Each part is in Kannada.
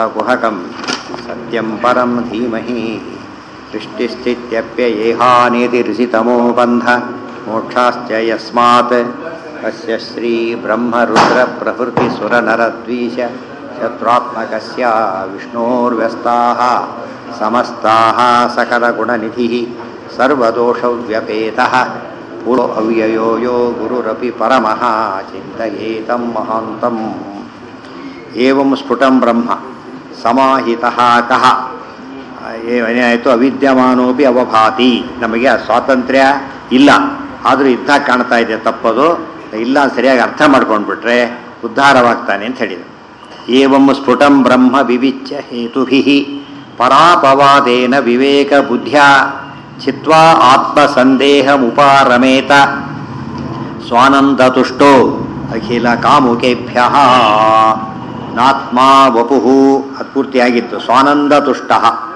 कुहकं सत्यं परं धीमहि सृष्टिस्थित्यप्ययेहानितिरिषितमो बन्ध मोक्षाश्च यस्मात् अस्य श्रीब्रह्मरुद्रप्रभृतिसुरनरद्वीष शत्रुत्मकस्य विष्णोर्व्यस्ताः समस्ताः सकलगुणनिधिः सर्वदोषव्यपेतः पूर्व अव्ययो यो गुरुरपि परमः चिन्तयेतं महान्तम् ಏವಂ ಸ್ಫುಟಂ ಬ್ರಹ್ಮ ಸಮಾಹಿತಃ ಕಹ ಏನಾಯಿತು ಅವಿದ್ಯಮಾನೋಪಿ ಅವಭಾತಿ ನಮಗೆ ಆ ಸ್ವಾತಂತ್ರ್ಯ ಇಲ್ಲ ಆದರೂ ಇದ್ದ ಕಾಣ್ತಾ ಇದೆ ತಪ್ಪದು ಇಲ್ಲ ಸರಿಯಾಗಿ ಅರ್ಥ ಮಾಡ್ಕೊಂಡ್ಬಿಟ್ರೆ ಉದ್ಧಾರವಾಗ್ತಾನೆ ಅಂತ ಹೇಳಿದರು ಏವಂ ಸ್ಫುಟಂ ಬ್ರಹ್ಮ ವಿವಿಚ್ಯ ಹೇತುಭಿ ಪರಾಪವಾದೇನ ವಿವೇಕ ಬುದ್ಧ್ಯ ಚಿತ್ವಾ ಆತ್ಮಸಂದೇಹಮುಪಾರಮೇತ ಸ್ವಾನಂದತುಷ್ಟೋ ಅಖಿಲ ಕಾಮುಕೇಭ್ಯ ನಾತ್ಮಾ ವಪು ಅದು ಪೂರ್ತಿಯಾಗಿತ್ತು ಸ್ವಾನಂದ ತುಷ್ಟ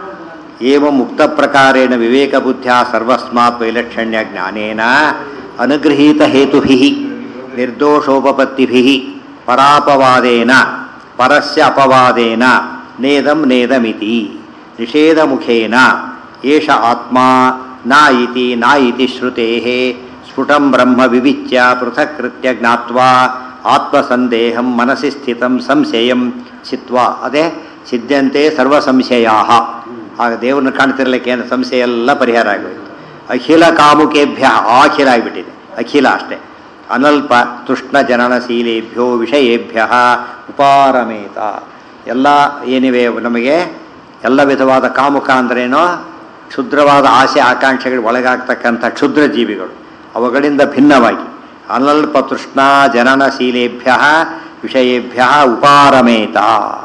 ಏವ ಮುಕ್ತ ಪ್ರಕಾರೇಣ ವಿವೇಕ ಬುದ್ಧಿಯ ಸರ್ವಸ್ಮಾತ್ ವೈಲಕ್ಷಣ್ಯ ಜ್ಞಾನೇನ ಅನುಗೃಹೀತ ಹೇತುಭಿ ನಿರ್ದೋಷೋಪಪತ್ತಿಭಿ ಪರಾಪವಾದೇನ ಪರಸ್ಯ ಅಪವಾದೇನ ನೇದಂ ನೇದಮಿತಿ ನಿಷೇಧ ಮುಖೇನ ಏಷ ಆತ್ಮ ನ ಇತಿ ನ ಇತಿ ಶ್ರುತೆ ಸ್ಫುಟಂ ಬ್ರಹ್ಮ ವಿವಿಚ್ಯ ಪೃಥಕ್ಕೃತ್ಯ ಜ್ಞಾತ್ವಾ ಆತ್ಮಸಂದೇಹಂ ಮನಸ್ಸಿ ಸ್ಥಿತಂ ಸಂಶಯಂ ಚಿತ್ವಾ ಅದೇ ಸಿದ್ಧಂತೆ ಸರ್ವ ಸಂಶಯಾ ಆಗ ದೇವರನ್ನ ಕಾಣ್ತಿರ್ಲಿಕ್ಕೆ ಏನು ಸಂಶಯ ಎಲ್ಲ ಪರಿಹಾರ ಆಗೋಯ್ತು ಅಖಿಲ ಕಾಮುಕೇಭ್ಯ ಅಖಿಲ ಆಗಿಬಿಟ್ಟಿದೆ ಅಖಿಲ ಅಷ್ಟೇ ಅನಲ್ಪ ತೃಷ್ಣ ಜನನಶೀಲೇಭ್ಯೋ ವಿಷಯೇಭ್ಯ ಉಪಾರಮೇತ ಎಲ್ಲ ಏನಿವೆ ನಮಗೆ ಎಲ್ಲ ವಿಧವಾದ ಕಾಮುಕ ಅಂದ್ರೇನೋ ಕ್ಷುದ್ರವಾದ ಆಸೆ ಆಕಾಂಕ್ಷೆಗಳು ಒಳಗಾಗ್ತಕ್ಕಂಥ ಕ್ಷುದ್ರ ಜೀವಿಗಳು ಅವುಗಳಿಂದ ಭಿನ್ನವಾಗಿ ಅನಲ್ಪ ತೃಷ್ಣ ಜನನಶೀಲೇಭ್ಯ ವಿಷಯೇಭ್ಯ ಉಪಾರಮೇತ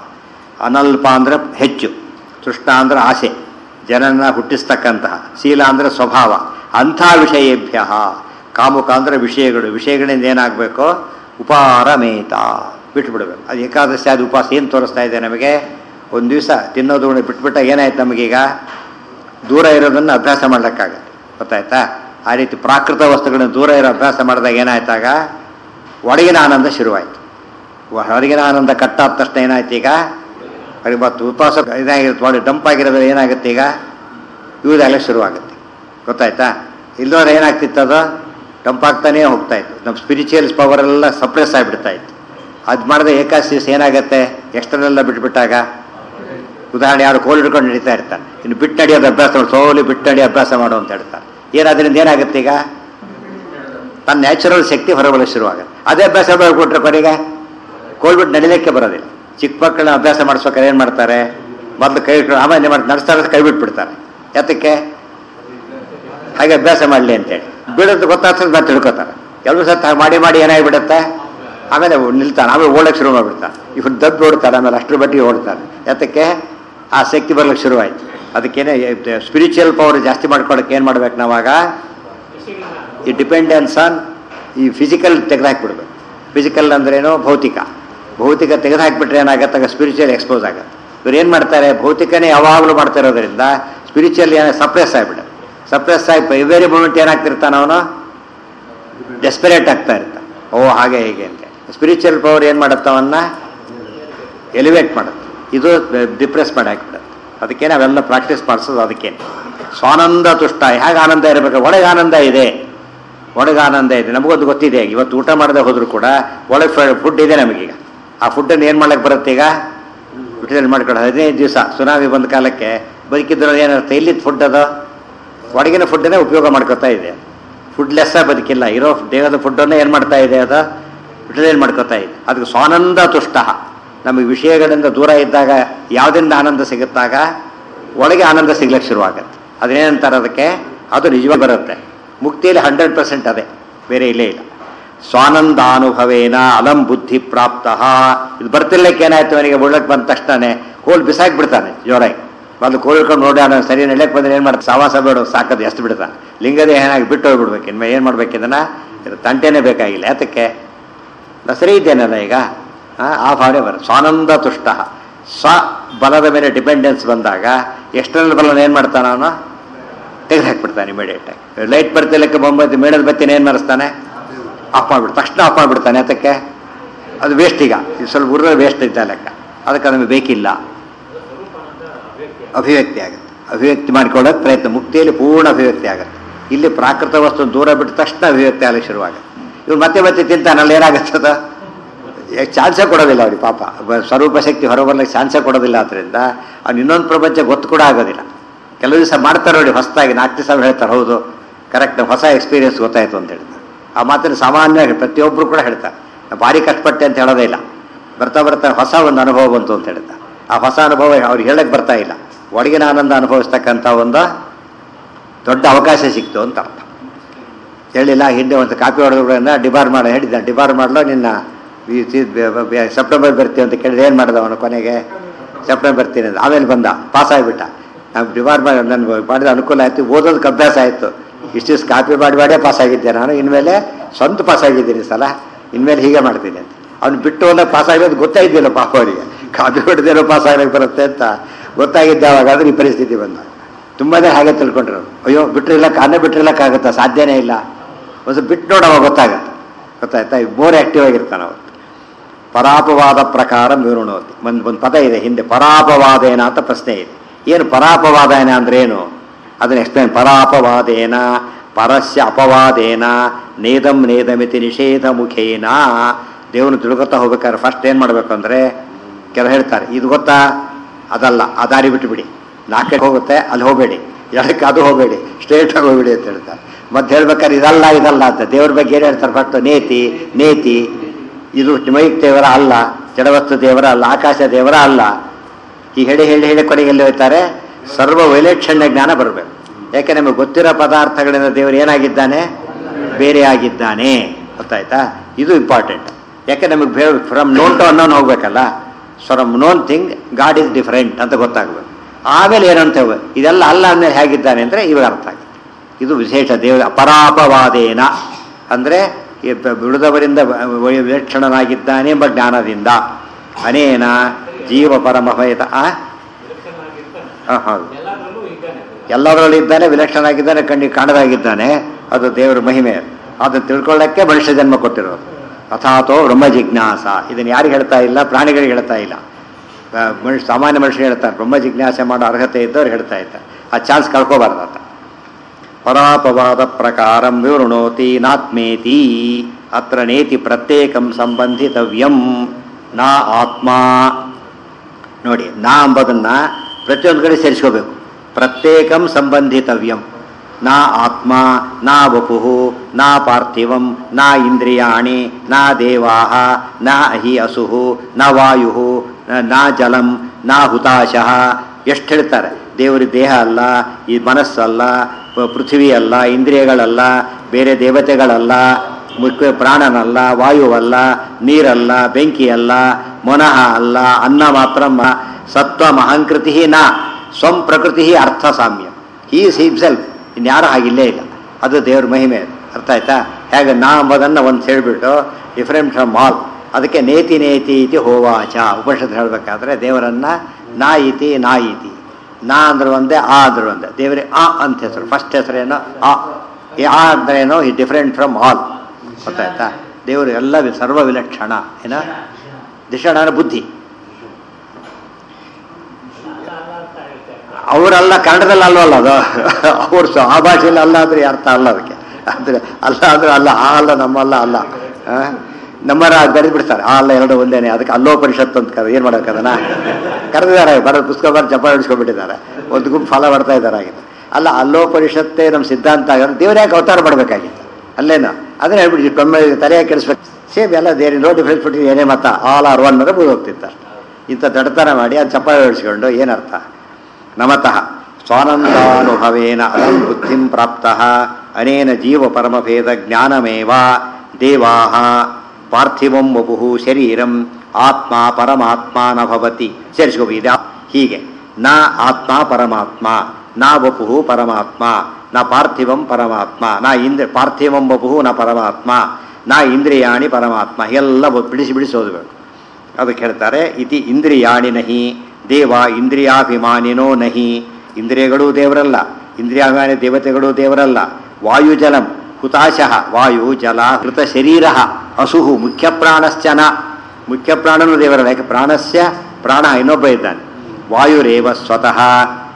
ಅನಲ್ಪ ಅಂದರೆ ಹೆಚ್ಚು ತೃಷ್ಣ ಅಂದರೆ ಆಸೆ ಜನನ ಹುಟ್ಟಿಸ್ತಕ್ಕಂತಹ ಶೀಲ ಅಂದರೆ ಸ್ವಭಾವ ಅಂಥ ವಿಷಯೇಭ್ಯ ಕಾಮುಕ ಅಂದರೆ ವಿಷಯಗಳು ವಿಷಯಗಳಿಂದ ಏನಾಗಬೇಕು ಉಪಾರಮೇತ ಬಿಟ್ಬಿಡ್ಬೇಕು ಅದು ಏಕಾದಶಿ ಆದ ಉಪವಾಸ ಏನು ತೋರಿಸ್ತಾ ಇದೆ ನಮಗೆ ಒಂದು ದಿವಸ ತಿನ್ನೋದು ಉಣ್ಣೆ ಬಿಟ್ಬಿಟ್ಟಾಗ ಏನಾಯ್ತು ನಮಗೀಗ ದೂರ ಇರೋದನ್ನು ಅಭ್ಯಾಸ ಮಾಡ್ಲಿಕ್ಕಾಗತ್ತೆ ಗೊತ್ತಾಯ್ತಾ ಆ ರೀತಿ ಪ್ರಾಕೃತ ವಸ್ತುಗಳನ್ನು ದೂರ ಇರೋ ಅಭ್ಯಾಸ ಮಾಡಿದಾಗ ಏನಾಯ್ತಾಗ ಒಳಗಿನ ಆನಂದ ಶುರುವಾಯಿತು ಹೊರಗಿನ ಆನಂದ ಕಟ್ಟಾದ ತಕ್ಷಣ ಏನಾಯ್ತು ಈಗ ಮತ್ತು ಉಪವಾಸ ಇದಾಗಿರುತ್ತೆ ಒಳಗೆ ಡಂಪ್ ಆಗಿರೋದ್ರೆ ಏನಾಗುತ್ತೆ ಈಗ ಇವುದೆಲ್ಲ ಶುರುವಾಗುತ್ತೆ ಗೊತ್ತಾಯ್ತಾ ಇಲ್ಲದವ್ರು ಏನಾಗ್ತಿತ್ತು ಅದು ಡಂಪ್ ಆಗ್ತಾನೇ ಹೋಗ್ತಾ ಇತ್ತು ನಮ್ಮ ಸ್ಪಿರಿಚುವಲ್ಸ್ ಪವರ್ ಎಲ್ಲ ಸಪ್ರೆಸ್ ಆಗಿಬಿಡ್ತಾ ಇತ್ತು ಅದು ಮಾಡಿದ್ರೆ ಏಕಾದಶಿ ಏನಾಗುತ್ತೆ ಎಕ್ಸ್ಟರ್ನೆಲ್ಲ ಬಿಟ್ಬಿಟ್ಟಾಗ ಉದಾಹರಣೆ ಯಾರು ಕೋಲ್ ಹಿಡ್ಕೊಂಡು ನಡೀತಾ ಇರ್ತಾನೆ ಇನ್ನು ಬಿಟ್ಟು ನಡೆಯೋದು ಅಭ್ಯಾಸ ಮಾಡಿ ಸೋಲಿ ಬಿಟ್ಟು ನಡೆಯೋ ಅಭ್ಯಾಸ ಮಾಡು ಅಂತ ಹೇಳ್ತಾರೆ ಏನಾದ್ರಿಂದ ಏನಾಗುತ್ತೆ ಈಗ ತನ್ನ ನ್ಯಾಚುರಲ್ ಶಕ್ತಿ ಹೊರಬಲ ಶುರುವಾಗುತ್ತೆ ಅದೇ ಅಭ್ಯಾಸ ಕೊಟ್ಟರೆ ಕೊನೆಗೆ ಕೋಲ್ಬಿಟ್ಟು ನಡಿಲಿಕ್ಕೆ ಬರೋದಿಲ್ಲ ಚಿಕ್ಕ ಮಕ್ಕಳನ್ನ ಅಭ್ಯಾಸ ಮಾಡಿಸ್ಬೇಕಾದ್ರೆ ಏನು ಮಾಡ್ತಾರೆ ಮೊದಲು ಕೈ ಇಟ್ಕೊಂಡು ಆಮೇಲೆ ಏನು ಮಾಡ್ತಾರೆ ನಡೆಸ್ತಾರೆ ಕೈ ಬಿಟ್ಬಿಡ್ತಾರೆ ಯಾತಕ್ಕೆ ಹಾಗೆ ಅಭ್ಯಾಸ ಮಾಡಲಿ ಅಂತೇಳಿ ಬಿಡೋದು ಗೊತ್ತಾಗ್ತದೆ ಮತ್ತೆ ತಿಳ್ಕೊತಾರೆ ಎಲ್ಲರೂ ಸತ್ತ ಮಾಡಿ ಮಾಡಿ ಏನಾಗಿಬಿಡುತ್ತೆ ಆಮೇಲೆ ನಿಲ್ತಾನೆ ಆಮೇಲೆ ಓಡಕ್ಕೆ ಶುರು ಮಾಡಿಬಿಡ್ತಾನೆ ಇವ್ರು ದಬ್ಬಿ ಓಡ್ತಾರೆ ಆಮೇಲೆ ಅಷ್ಟರ ಬಟ್ಟಿಗೆ ಓಡ್ತಾರೆ ಯಾತಕ್ಕೆ ಆ ಶಕ್ತಿ ಬರ್ಲಿಕ್ಕೆ ಶುರುವಾಯಿತು ಅದಕ್ಕೇನೆ ಸ್ಪಿರಿಚುವಲ್ ಪವರ್ ಜಾಸ್ತಿ ಮಾಡ್ಕೊಳಕ್ಕೆ ಏನು ಮಾಡ್ಬೇಕು ನಾವಾಗ ಈ ಡಿಪೆಂಡೆನ್ಸ್ ಆನ್ ಈ ಫಿಸಿಕಲ್ ತೆಗೆದುಹಾಕ್ಬಿಡ್ಬೇಕು ಫಿಸಿಕಲ್ ಅಂದ್ರೇನು ಭೌತಿಕ ಭೌತಿಕ ತೆಗೆದುಹಾಕ್ಬಿಟ್ರೆ ಏನಾಗತ್ತೆ ಸ್ಪಿರಿಚುವಲ್ ಎಕ್ಸ್ಪೋಸ್ ಆಗುತ್ತೆ ಇವ್ರು ಏನು ಮಾಡ್ತಾರೆ ಭೌತಿಕನೇ ಯಾವಾಗಲೂ ಮಾಡ್ತಾ ಇರೋದ್ರಿಂದ ಸ್ಪಿರಿಚುವಲ್ ಏನೋ ಸಪ್ರೆಸ್ ಆಗಿಬಿಡುತ್ತೆ ಸಪ್ರೆಸ್ ಆಗಿ ಎವ್ರಿ ಮೂಮೆಂಟ್ ಏನಾಗ್ತಿರ್ತಾನೆ ಅವನು ಡೆಸ್ಪರೇಟ್ ಆಗ್ತಾ ಇರ್ತಾನೆ ಓ ಹಾಗೆ ಹೇಗೆ ಅಂತ ಸ್ಪಿರಿಚುವಲ್ ಪವರ್ ಏನು ಮಾಡುತ್ತೆ ಅವನ್ನ ಎಲಿವೇಟ್ ಮಾಡುತ್ತೆ ಇದು ಡಿಪ್ರೆಸ್ ಮಾಡಿ ಹಾಕಿಬಿಡುತ್ತೆ ಅದಕ್ಕೆ ನಾವೆಲ್ಲ ಪ್ರಾಕ್ಟೀಸ್ ಮಾಡಿಸೋದು ಅದಕ್ಕೇನೆ ಸ್ವಾನಂದ ತುಷ್ಟ ಹೇಗೆ ಆನಂದ ಇರಬೇಕು ಒಳಗೆ ಆನಂದ ಇದೆ ಒಳಗೆ ಆನಂದ ಇದೆ ನಮಗೊಂದು ಗೊತ್ತಿದೆ ಇವತ್ತು ಊಟ ಮಾಡದೆ ಹೋದ್ರು ಕೂಡ ಒಳಗೆ ಫುಡ್ ಇದೆ ನಮಗೀಗ ಆ ಫುಡ್ಡನ್ನು ಏನು ಮಾಡಕ್ಕೆ ಬರುತ್ತೆ ಈಗ ಯುಟಿಲೈಸ್ ಮಾಡ್ಕೊಳ್ಳೋದು ಹದಿನೈದು ದಿವಸ ಸುನಾಮಿ ಬಂದ ಕಾಲಕ್ಕೆ ಬದುಕಿದ್ರೆ ಏನರ್ಥ ಎಲ್ಲಿದ್ದು ಫುಡ್ ಅದು ಒಳಗಿನ ಫುಡ್ಡನ್ನೇ ಉಪಯೋಗ ಮಾಡ್ಕೋತಾ ಇದೆ ಫುಡ್ ಲೆಸ್ಸ ಬದುಕಿಲ್ಲ ಇರೋ ದೇಹದ ಫುಡ್ಡನ್ನೇ ಏನು ಮಾಡ್ತಾ ಇದೆ ಅದು ಯುಟಿಲೈಸ್ ಮಾಡ್ಕೋತಾ ಇದೆ ಅದಕ್ಕೆ ಸ್ವಾನಂದ ತುಷ್ಟ ನಮಗೆ ವಿಷಯಗಳಿಂದ ದೂರ ಇದ್ದಾಗ ಯಾವುದರಿಂದ ಆನಂದ ಸಿಗುತ್ತಾಗ ಒಳಗೆ ಆನಂದ ಸಿಗ್ಲಿಕ್ಕೆ ಶುರುವಾಗತ್ತೆ ಅದೇನಂತಾರೆ ಅದಕ್ಕೆ ಅದು ನಿಜವಾಗಿ ಬರುತ್ತೆ ಮುಕ್ತಿಯಲ್ಲಿ ಹಂಡ್ರೆಡ್ ಪರ್ಸೆಂಟ್ ಅದೇ ಬೇರೆ ಇಲ್ಲೇ ಇಲ್ಲ ಸ್ವಾನಂದಾನುಭವೇನ ಅಲಂ ಬುದ್ಧಿ ಪ್ರಾಪ್ತ ಇದು ಬರ್ತಿರ್ಲಿಕ್ಕೆ ಏನಾಯ್ತು ಅವನಿಗೆ ಉಳ್ಳಕ್ಕೆ ಬಂದ ತಕ್ಷಣನೇ ಕೋಲ್ ಬಿಸಾಕಿ ಬಿಡ್ತಾನೆ ಜೋರಾಗಿ ಬಂದು ಕೋಲ್ ಹಿಡ್ಕೊಂಡು ನೋಡಿ ಅವನು ಸರಿ ನೆಲಕ್ಕೆ ಬಂದ್ರೆ ಏನು ಮಾಡ್ತಾನೆ ಸಾವಾಸ ಬೇಡ ಸಾಕದು ಎಷ್ಟು ಬಿಡ್ತಾನೆ ಲಿಂಗದೇ ಏನಾಗಿ ಬಿಟ್ಟು ಹೋಗ್ಬಿಡ್ಬೇಕು ಇನ್ಮೇಲೆ ಏನು ಮಾಡ್ಬೇಕು ಇದನ್ನ ಇದು ತಂಟೆನೇ ಬೇಕಾಗಿಲ್ಲ ಯಾತಕ್ಕೆ ನಾ ಸರಿ ಇದ್ದೇನಲ್ಲ ಈಗ ಆ ಭಾವನೆ ಬರ ಸ್ವಾನಂದ ತುಷ್ಟ ಸ್ವ ಬಲದ ಮೇಲೆ ಡಿಪೆಂಡೆನ್ಸ್ ಬಂದಾಗ ಎಕ್ಸ್ಟರ್ನಲ್ ಬಲನ ಏನು ಮಾಡ್ತಾನೆ ಅವನು ತೆಗೆದು ಹಾಕ್ಬಿಡ್ತಾನೆ ಇಮಿಡಿಯೇಟಾಗಿ ಲೈಟ್ ಬರ್ತಿಲ್ಲಕ್ಕೆ ಬಂಬತ್ತು ಮೇಣದ ಬತ್ತಿನ ಏನು ಮಾಡಿಸ್ತಾನೆ ಆಫ್ ಮಾಡಿಬಿಡ್ತಾನೆ ತಕ್ಷಣ ಆಫ್ ಮಾಡಿಬಿಡ್ತಾನೆ ಅದಕ್ಕೆ ಅದು ವೇಸ್ಟ್ ಈಗ ಇದು ಸ್ವಲ್ಪ ಉರ್ರೆ ವೇಸ್ಟ್ ಇದ್ದ ಲೆಕ್ಕ ಅದಕ್ಕೆ ನಮಗೆ ಬೇಕಿಲ್ಲ ಅಭಿವ್ಯಕ್ತಿ ಆಗುತ್ತೆ ಅಭಿವ್ಯಕ್ತಿ ಮಾಡಿಕೊಳ್ಳೋಕೆ ಪ್ರಯತ್ನ ಮುಕ್ತಿಯಲ್ಲಿ ಪೂರ್ಣ ಅಭಿವ್ಯಕ್ತಿ ಆಗುತ್ತೆ ಇಲ್ಲಿ ಪ್ರಾಕೃತ ವಸ್ತು ದೂರ ಬಿಟ್ಟ ತಕ್ಷಣ ಅಭಿವ್ಯಕ್ತಿ ಆಗಲಿಕ್ಕೆ ಶುರುವಾಗುತ್ತೆ ಇವ್ರು ಮತ್ತೆ ಮತ್ತೆ ತಿಂತಾನಲ್ಲ ಏನಾಗುತ್ತದ ಚಾನ್ಸೇ ಕೊಡೋದಿಲ್ಲ ಅವ್ರಿಗೆ ಪಾಪ ಬ- ಸ್ವರೂಪ ಶಕ್ತಿ ಹೊರಬರ್ಲಿಕ್ಕೆ ಚಾನ್ಸೇ ಕೊಡೋದಿಲ್ಲ ಆದ್ದರಿಂದ ಅವ್ನು ಇನ್ನೊಂದು ಪ್ರಪಂಚ ಗೊತ್ತು ಕೂಡ ಆಗೋದಿಲ್ಲ ಕೆಲವು ದಿವಸ ಮಾಡ್ತಾರೆ ನೋಡಿ ಹೊಸದಾಗಿ ನಾಲ್ಕು ದಿವಸ ಹೇಳ್ತಾರೆ ಹೌದು ಕರೆಕ್ಟ್ ಹೊಸ ಎಕ್ಸ್ಪೀರಿಯನ್ಸ್ ಗೊತ್ತಾಯ್ತು ಅಂತ ಹೇಳ್ತಾರೆ ಆ ಮಾತನ್ನು ಸಾಮಾನ್ಯ ಪ್ರತಿಯೊಬ್ಬರು ಕೂಡ ಹೇಳ್ತಾರೆ ನಾ ಭಾರಿ ಕಷ್ಟಪಟ್ಟೆ ಅಂತ ಹೇಳೋದೇ ಇಲ್ಲ ಬರ್ತಾ ಬರ್ತಾ ಹೊಸ ಒಂದು ಅನುಭವ ಬಂತು ಅಂತ ಹೇಳ್ತಾರೆ ಆ ಹೊಸ ಅನುಭವ ಅವ್ರಿಗೆ ಹೇಳಕ್ಕೆ ಬರ್ತಾ ಇಲ್ಲ ಒಳಗಿನ ಆನಂದ ಅನುಭವಿಸ್ತಕ್ಕಂಥ ಒಂದು ದೊಡ್ಡ ಅವಕಾಶ ಸಿಕ್ತು ಅಂತ ಅರ್ಥ ಹೇಳಿಲ್ಲ ಹಿಂದೆ ಒಂದು ಕಾಪಿ ಹೊಡೆದ್ಗಳನ್ನ ಡಿಬಾರ್ ಮಾಡಿ ಹೇಳಿದ್ದ ಡಿಬಾರ್ ಮಾಡಲು ನಿನ್ನ ಈ ಸಿ- ಬೆ- ಬೆ- ಬೆ- ಸೆಪ್ಟೆಂಬರ್ ಬರ್ತೀವಿ ಅಂತ ಕೇಳಿದ್ರೆ ಏನು ಮಾಡಿದ ಅವನು ಕೊನೆಗೆ ಸೆಪ್ಟೆಂಬರ್ ಬರ್ತೀನಿ ಅಂತ ಆಮೇಲೆ ಬಂದ ಪಾಸ್ ಆಗಿಬಿಟ್ಟ ನಾವು ಡಿಬಾರ್ ಮಾಡಿ ನನ್ಗೆ ಮಾಡಿದ ಅನುಕೂಲ ಆಯಿತು ಓದೋದಕ್ಕೆ ಅಭ್ಯಾಸ ಆಯಿತು ಇಷ್ಟಿಷ್ಟು ಕಾಪಿ ಮಾಡಿ ಮಾಡೇ ಪಾಸ್ ಆಗಿದ್ದೆ ನಾನು ಇನ್ಮೇಲೆ ಸ್ವಂತ ಪಾಸ್ ಆಗಿದ್ದೀನಿ ಈ ಸಲ ಇನ್ಮೇಲೆ ಹೀಗೆ ಮಾಡ್ತೀನಿ ಅಂತ ಅವ್ನು ಬಿಟ್ಟು ಹೋದಾಗ ಪಾಸ್ ಆಗಿರೋದು ಗೊತ್ತಾಗಿದ್ದಿಲ್ಲ ಪಾಪ ಅವರಿಗೆ ಕಾಪಿ ಹೊಡೆದೇನೋ ಪಾಸ್ ಆಗಲಿಕ್ಕೆ ಬರುತ್ತೆ ಅಂತ ಗೊತ್ತಾಗಿದ್ದೆ ಅವಾಗಾದ್ರೆ ಈ ಪರಿಸ್ಥಿತಿ ಬಂದ ತುಂಬಾ ಜನ ಹಾಗೆ ತಿಳ್ಕೊಂಡಿರೋರು ಅಯ್ಯೋ ಬಿಟ್ಟರಿಲ್ಲ ಕಾರಣ ಬಿಟ್ಟಿರ್ಲಕ್ಕಾಗತ್ತಾ ಸಾಧ್ಯನೇ ಇಲ್ಲ ಒಂದು ಬಿಟ್ಟು ನೋಡವ ಗೊತ್ತಾಗತ್ತೆ ಗೊತ್ತಾಯ್ತಾ ಮೋರ್ ಆಕ್ಟಿವ್ ಆಗಿರ್ತಾನೆ ಅವತ್ತು ಪರಾಪವಾದ ಪ್ರಕಾರ ವಿವೃಣೋತಿ ಒಂದು ಒಂದು ಪದ ಇದೆ ಹಿಂದೆ ಪರಾಪವಾದೇನ ಅಂತ ಪ್ರಶ್ನೆ ಇದೆ ಏನು ಪರಾಪವಾದೇನ ಅಂದ್ರೆ ಏನು ಅದನ್ನ ಎಕ್ಸ್ಪ್ಲೇನ್ ಪರಾಪವಾದೇನ ಪರಸ್ಯ ಅಪವಾದೇನ ನೇದಂ ನೇದಮಿತಿ ನಿಷೇಧ ಮುಖೇನ ದೇವನು ತಿಳ್ಕೊತಾ ಹೋಗ್ಬೇಕಾದ್ರೆ ಫಸ್ಟ್ ಏನು ಮಾಡಬೇಕು ಅಂದರೆ ಕೆಲವು ಹೇಳ್ತಾರೆ ಇದು ಗೊತ್ತಾ ಅದಲ್ಲ ಆ ದಾರಿ ಬಿಟ್ಟುಬಿಡಿ ನಾಲ್ಕಕ್ಕೆ ಹೋಗುತ್ತೆ ಅಲ್ಲಿ ಹೋಗಬೇಡಿ ಎಡಕ್ಕೆ ಅದು ಹೋಗಬೇಡಿ ಸ್ಟ್ರೇಟಾಗಿ ಹೋಗಬೇಡಿ ಅಂತ ಹೇಳ್ತಾರೆ ಮತ್ತೆ ಹೇಳ್ಬೇಕಾದ್ರೆ ಇದಲ್ಲ ಇದಲ್ಲ ಅಂತ ದೇವ್ರ ಬಗ್ಗೆ ಏನು ಹೇಳ್ತಾರೆ ಫಸ್ಟ್ ನೇತಿ ನೇತಿ ಇದು ಮೈಕ್ ದೇವರ ಅಲ್ಲ ಜಡವಸ್ತು ದೇವರ ಅಲ್ಲ ಆಕಾಶ ದೇವರ ಅಲ್ಲ ಈ ಹೇಳಿ ಹೇಳಿ ಹೇಳಿ ಕೊನೆಗೆ ಎಲ್ಲಿ ಹೋಗ್ತಾರೆ ಸರ್ವ ವೈಲಕ್ಷಣ್ಯ ಜ್ಞಾನ ಬರಬೇಕು ಯಾಕೆ ನಮಗೆ ಗೊತ್ತಿರೋ ಪದಾರ್ಥಗಳಿಂದ ದೇವರು ಏನಾಗಿದ್ದಾನೆ ಬೇರೆ ಆಗಿದ್ದಾನೆ ಗೊತ್ತಾಯ್ತಾ ಇದು ಇಂಪಾರ್ಟೆಂಟ್ ಯಾಕೆ ನಮಗೆ ಫ್ರಮ್ ನೋನ್ ಟು ಅನ್ನೋನ್ ಹೋಗ್ಬೇಕಲ್ಲ from known thing god is different ಅಂತ ಗೊತ್ತಾಗಬೇಕು ಆಮೇಲೆ ಏನಂತ ಹೋಗ್ಬೇಕು ಇದೆಲ್ಲ ಅಲ್ಲ ಅಂದಮೇಲೆ ಹೇಗಿದ್ದಾನೆ ಅಂದರೆ ಇವಾಗ ಅರ್ಥ ಆಗುತ್ತೆ ಇದು ವಿಶೇಷ ದೇವ ಅಪರಾಪವಾದೇನ ಅಂದರೆ ಬಿಡುದವರಿಂದ ವ- ವಿಲಕ್ಷಣನಾಗಿದ್ದಾನೆ ಎಂಬ ಜ್ಞಾನದಿಂದ ಅನೇನ ಜೀವ ಪರಮಭಯತ ಆ ಆ, ಹೌದು ಎಲ್ಲದರಲ್ಲೂ ಇದ್ದಾನೆ ವಿಲಕ್ಷಣನಾಗಿದ್ದಾನೆ ಕಣ್ಣಿಗೆ ಕಾಣದಾಗಿದ್ದಾನೆ ಅದು ದೇವರ ಮಹಿಮೆ ಅದನ್ನು ತಿಳ್ಕೊಳ್ಳೋಕ್ಕೆ ಮನುಷ್ಯ ಜನ್ಮ ಕೊಟ್ಟಿರೋದು ಅಥಾತೋ ಬ್ರಹ್ಮ ಜಿಜ್ಞಾಸ ಇದನ್ನು ಯಾರಿಗೆ ಹೇಳ್ತಾ ಇಲ್ಲ ಪ್ರಾಣಿಗಳಿಗೆ ಹೇಳ್ತಾ ಇಲ್ಲ ಆ, ಮನುಷ್ಯ ಸಾಮಾನ್ಯ ಮನುಷ್ಯರು ಹೇಳ್ತಾರೆ ಬ್ರಹ್ಮ ಜಿಜ್ಞಾಸೆ ಮಾಡೋ ಅರ್ಹತೆ ಇದ್ದವ್ರು ಹೇಳ್ತಾ ಇದ್ದಾರೆ ಆ ಚಾನ್ಸ್ ಕಳ್ಕೋಬಾರ್ದು ಅಂತ ಪರಾಪವಾದ ಪ್ರಕಾರಂ ವಿವೃಣೋತಿ ನಾತ್ಮೇತಿ ಅತ್ರ ನೇತಿ ಪ್ರತ್ಯೇಕಂ ಸಂಬಂಧಿತವ್ಯಂ ನಾ ಆತ್ಮ ನೋಡಿ ನಾ ಎಂಬುದನ್ನ ಪ್ರತಿಯೊಂದು ಕಡೆ ಸೇರಿಸ್ಕೋಬೇಕು ಪ್ರತ್ಯೇಕಂ ಸಂಬಂಧಿತವ್ಯಂ ನಾ ಆತ್ಮ ನಾ ವಪು ನಾ ಪಾರ್ಥಿವಂ ನಾ ಇಂದ್ರಿಯಾಣಿ ನಾ ದೇವಾಹ ನಾ ಹಿ ಅಸುಹು ನ ವಾಯು ನಾ ಜಲಂ ನಾ ಹುತಾಶಃ ಎಷ್ಟು ಹೇಳ್ತಾರೆ ದೇವರ ದೇಹ ಅಲ್ಲ ಈ ಮನಸ್ಸಲ್ಲ ಪ- ಪೃಥ್ವಿ ಅಲ್ಲ ಇಂದ್ರಿಯಗಳಲ್ಲ ಬೇರೆ ದೇವತೆಗಳಲ್ಲ ಮುಖ್ಯ ಪ್ರಾಣನಲ್ಲ ವಾಯುವಲ್ಲ ನೀರಲ್ಲ ಬೆಂಕಿ ಅಲ್ಲ ಮೊನಃ ಅಲ್ಲ ಅನ್ನ ಮಾತ್ರ ಮ- ಸತ್ವ ಮಹಂಕೃತಿ ನಾ ಸ್ವಂ ಪ್ರಕೃತಿ ಅರ್ಥ ಸಾಮ್ಯ ಈಸ್ ಹಿಮ್ಸೆಲ್ಫ್ ಇನ್ಯಾರು ಹಾಗಿಲ್ಲೇ ಇಲ್ಲ ಅದು ದೇವ್ರ ಮಹಿಮೆ ಅದು. ಅರ್ಥ ಆಯ್ತಾ ಹೇಗೆ ನಾ ಎಂಬುದನ್ನು ಒಂದು ಹೇಳಿಬಿಟ್ಟು ಡಿಫರೆಂಟ್ ಫ್ರಮ್ ಆಲ್ ಅದಕ್ಕೆ ನೇತಿ ನೇತಿ ಇತಿ ಹೋವಾಚ ಉಪನಿಷತ್ ಹೇಳಬೇಕಾದ್ರೆ ದೇವರನ್ನ ನಾ ಇತಿ ನಾ ಇತಿ ನಾ ಅಂದ್ರೆ ಒಂದೇ ಆ ಅಂದ್ರೆ ಒಂದೇ ದೇವರೇ ಆ ಅಂತ ಹೆಸರು ಫಸ್ಟ್ ಹೆಸರೇನೋ ಆ ಈ ಆ ಅಂದ್ರೇನೋ ಈ ಡಿಫರೆಂಟ್ ಫ್ರಮ್ ಆಲ್ ಗೊತ್ತಾಯ್ತಾ ದೇವರು ಎಲ್ಲ ವಿ- ಸರ್ವ ವಿಲಕ್ಷಣ ಏನ ದಿಷಣ ಅಂದ್ರೆ ಬುದ್ಧಿ ಅವರಲ್ಲ ಕನ್ನಡದಲ್ಲಿ ಅಲ್ವಲ್ಲ ಅದು ಅವ್ರು ಸ- ಆ ಭಾಷೆಯಲ್ಲಿ ಅಲ್ಲ ಅಂದ್ರೆ ಅರ್ಥ ಅಲ್ಲ ಅದಕ್ಕೆ ಅಂದ್ರೆ ಅಲ್ಲ ಅಂದ್ರೆ ಅಲ್ಲ ಆ ಅಲ್ಲ ನಮ್ಮಲ್ಲ ಅಲ್ಲ ಆ? ನಮ್ಮರ ಬರೆದು ಬಿಡ್ತಾರೆ ಆ ಅಲ್ಲ ಎರಡು ಒಂದೇನೆ ಅದಕ್ಕೆ ಅಲ್ಲೋಪನಿಷತ್ತು ಅಂತ ಕರೆ ಏನು ಮಾಡೋಕೆ ಅದನ್ನ ಕರೆದಿದ್ದಾರೆ ಬರೋದು ಪುಸ್ತಕ ಬರೆದು ಜಪ ಹಿಡಿಸ್ಕೊಂಡ್ಬಿಟ್ಟಿದ್ದಾರೆ ಒಂದು ಗುಂಪು ಫಲ ಬರ್ತಾ ಇದ್ದಾರೆ ಆಗಿದೆ ಅಲ್ಲ ಅಲ್ಲೋಪನಿಷತ್ತೇ ನಮ್ಮ ಸಿದ್ಧಾಂತ ಆಗಿರೋ ದೇವ್ರು ಯಾಕೆ ಅವತಾರ ಮಾಡಬೇಕಾಗಿತ್ತು ಅಲ್ಲೇನು ಅದನ್ನ ಹೇಳ್ಬಿಟ್ಟು ಒಮ್ಮೆ ತಲೆಯಾಗಿ ಕೆಡಿಸ್ಬೇಕು ಸೇಮ್ ಎಲ್ಲ ದೇರಿ ನೋ ಡಿಫ್ರೆನ್ಸ್ ಬಿಟ್ಟು ಏನೇ ಮತ ಆಲ್ ಆರ್ ಒನ್ ಅಂದ್ರೆ ಮುಗಿದು ಹೋಗ್ತಿತ್ತು ಅಷ್ಟೆ ಇಂಥ ದಡತನ ಮಾಡಿ ಅದು ಚಪ್ಪ ಹಿಡಿಸ್ಕೊಂಡು ಏನರ್ಥ ನಮತಃ ಸ್ವಾನಂದಾನುಭವೇನ ಅಲಂ ಬುದ್ಧಿಂ ಪ್ರಾಪ್ತಃ ಅನೇನ ಜೀವ ಪರಮಭೇದ ಜ್ಞಾನಮೇವ ದೇವಾಹ ಪಾರ್ಥಿವಂ ವಪುಃ ಶರೀರಂ ಆತ್ಮ ಪರಮಾತ್ಮ ನ ಭವತಿ ಸೇರಿಸ್ಕೋಬೇಕು ಇದು ಹೀಗೆ ನ ಆತ್ಮ ಪರಮಾತ್ಮ ನ ವಪುಃ ಪರಮಾತ್ಮ ನ ಪಾರ್ಥಿವಂ ಪರಮಾತ್ಮ ನ ಇಂದ್ರ ಪಾರ್ಥಿವಂ ವಪುಃ ನ ಪರಮಾತ್ಮ ನ ಇಂದ್ರಿಯಾಣಿ ಪರಮಾತ್ಮ ಎಲ್ಲ ಬಿಡಿಸಿ ಬಿಡಿಸಿ ಓದಬೇಕು ಅದಕ್ಕೆ ಹೇಳ್ತಾರೆ ಇತಿ ಇಂದ್ರಿಯಾಣಿ ನಹಿ ದೇವ ಇಂದ್ರಿಯಾಭಿಮಾನಿನೋ ನಹಿ ಇಂದ್ರಿಯಗಳೂ ದೇವರಲ್ಲ ಇಂದ್ರಿಯಾಭಿಮಾನಿ ದೇವತೆಗಳೂ ದೇವರಲ್ಲ ವಾಯುಜಲಂ ಹುತಾಶಃ ವಾಯು ಜಲ ಹೃತ ಶರೀರ ಹಸುಹು ಮುಖ್ಯ ಪ್ರಾಣಶ್ಚನ ಮುಖ್ಯ ಪ್ರಾಣನೂ ದೇವರಲ್ಲ ಯಾಕೆ ಪ್ರಾಣಸ್ಯ ಪ್ರಾಣ ಇನ್ನೊಬ್ಬ ಇದ್ದಾನೆ ವಾಯುರೇವ ಸ್ವತಃ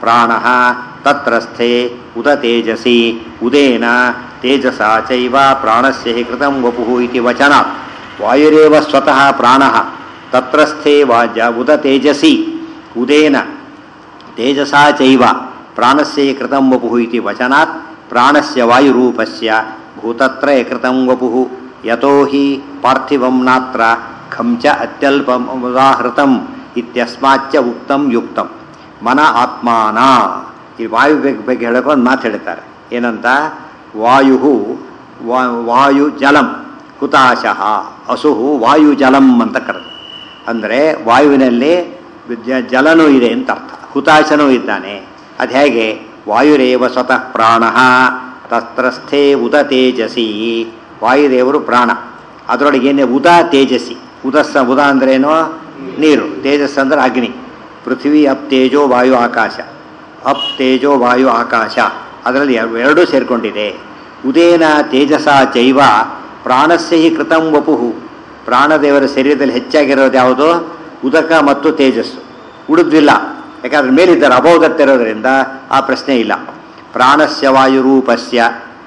ಪ್ರಾಣ ತತ್ರಸ್ಥೆ ಉದ ತೇಜಸಿ ಉದೇನ ತೇಜಸಾ ಚೈವ ಪ್ರಾಣಸ್ಯ ಹಿ ಕೃತಂ ವಪುಃ ಇತಿ ವಚನಾತ್ ವಾಯುರೇವ ಸ್ವತಃ ಪ್ರಾಣಃ ತತ್ರಸ್ಥೆ ವಾಜ ಉದ ತೇಜಸಿ ಉದೇನ ತೇಜಸಾ ಚೈವ ಪ್ರಾಣಸ್ಯ ಹಿ ಕೃತಂ ವಪುಃ ಇತಿ ವಚನಾತ್ ಪ್ರಾಣಸ್ಯ ವಾಯುರೂಪಸ್ಯ ಭೂತತ್ರಯ ಕೃತಂ ವಪುಃ ಯತೋ ಹಿ ಪಾರ್ಥಿವಂ ನಾತ್ರ ಖಂ ಚ ಅತ್ಯಲ್ಪಂ ಉದಾಹೃತಂ ಇತ್ಯಸ್ಮಾಚ್ಚ ಉಕ್ತಂ ಯುಕ್ತಂ ಮನ ಆತ್ಮಾನ ಈ ವಾಯು ಬಗ್ಗೆ ಬಗ್ಗೆ ಹೇಳೋಕೆ ಒಂದು ಮಾತು ಹೇಳ್ತಾರೆ ಏನಂತ ವಾಯು ವಾಯು ಜಲಂ ಹುತಾಶಃ ಅಸುಹು ವಾಯು ಜಲಂ ಅಂತ ಕರೆದು ಅಂದರೆ ವಾಯುವಿನಲ್ಲಿ ಜ- ಜಲನೂ ಇದೆ ಅಂತ ಅರ್ಥ ಹುತಾಶನೂ ಇದ್ದಾನೆ ಅದು ಹೇಗೆ ವಾಯುರೇವ ಸ್ವತಃ ಪ್ರಾಣ ತತ್ರಸ್ಥೆ ಉದ ತೇಜಸಿ ವಾಯುದೇವರು ಪ್ರಾಣ ಅದರೊಳಗೆ ಏನೇ ಉದ ತೇಜಸಿ ಉದಸ್ಸ ಉದ ಅಂದ್ರೇನು ನೀರು ತೇಜಸ್ ಅಂದ್ರೆ ಅಗ್ನಿ ಪೃಥ್ವಿ ಅಪ್ ತೇಜೋ ವಾಯು ಆಕಾಶ ಅಪ್ ತೇಜೋ ವಾಯು ಆಕಾಶ ಅದರಲ್ಲಿ ಎರ- ಎರಡೂ ಸೇರಿಕೊಂಡಿದೆ ಉದೇನ ತೇಜಸ ಚೈವ ಪ್ರಾಣಸ್ಯ ಹಿ ಕೃತಂ ವಪುಹು ಪ್ರಾಣದೇವರ ಶರೀರದಲ್ಲಿ ಹೆಚ್ಚಾಗಿರೋದು ಯಾವುದು ಉದಕ ಮತ್ತು ತೇಜಸ್ಸು ಉಳಿದ್ವಿಲ್ಲ ಯಾಕಂದ್ರೆ ಮೇಲಿದ್ದಾರೆ ಅಭೌದತ್ತಿರೋದ್ರಿಂದ ಆ ಪ್ರಶ್ನೆ ಇಲ್ಲ ಪ್ರಾಣಸ್ಯ ವಾಯುರೂಪಸ್ಯ